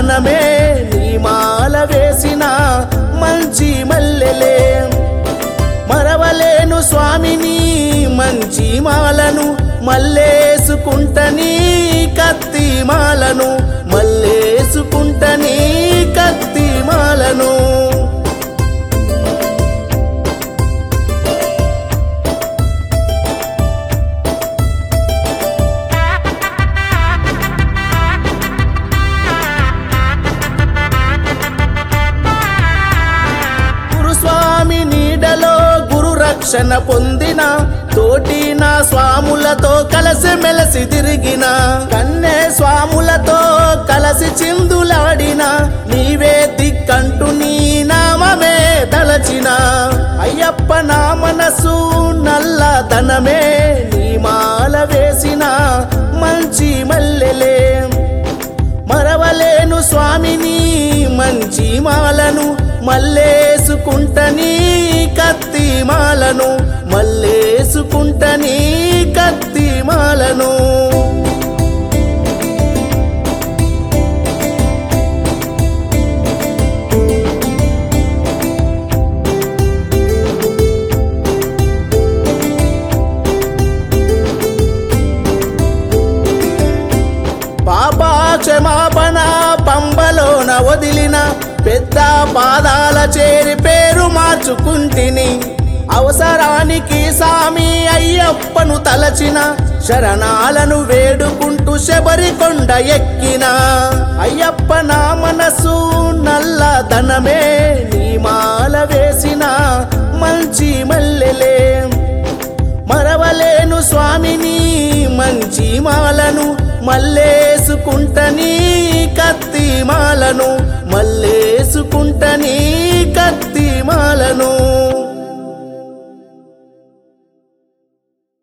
నల్లదనమే నీ మాల వేసిన మంచి మల్లెలే మరవలేను స్వామిని మంచి మాలను మల్లేసుకుంటని కత్తి మాలను మల్లేసుకుంటని కత్తి మాలను గురుస్వామి నీడలో గురు రక్షణ పొందిన తోటి నా స్వాములతో కలసి మెలసి తిరిగిన కన్నే స్వాములతో కలసి చిందులాడిన నీవే దిక్కంటూ నీ నామమే తలచిన అయ్యప్ప నా మనసు నల్లదనమే నీ మాల వేసిన మంచి మల్లెలే మరవలేను స్వామిని మంచి మాలను మల్లేసుకుంటని కత్తి మాలను మల్లేసుకుంటని కత్తి మాలను పాపా క్షమాపణ పంబలోన వదిలిన పెద్ద పాదాల చేరి పేరు మార్చుకుంటిని అవసరానికి సామి అయ్యప్పను తలచిన శరణాలను వేడుకుంటూ శబరికొండ ఎక్కిన అయ్యప్ప నా మనసు నల్లదనమే నీ మాల వేసిన మంచి మల్లెలే మరవలేను స్వామిని మంచి మాలను మల్లేసుకుంటని కత్తి మాలను మల్లేసుకుంటని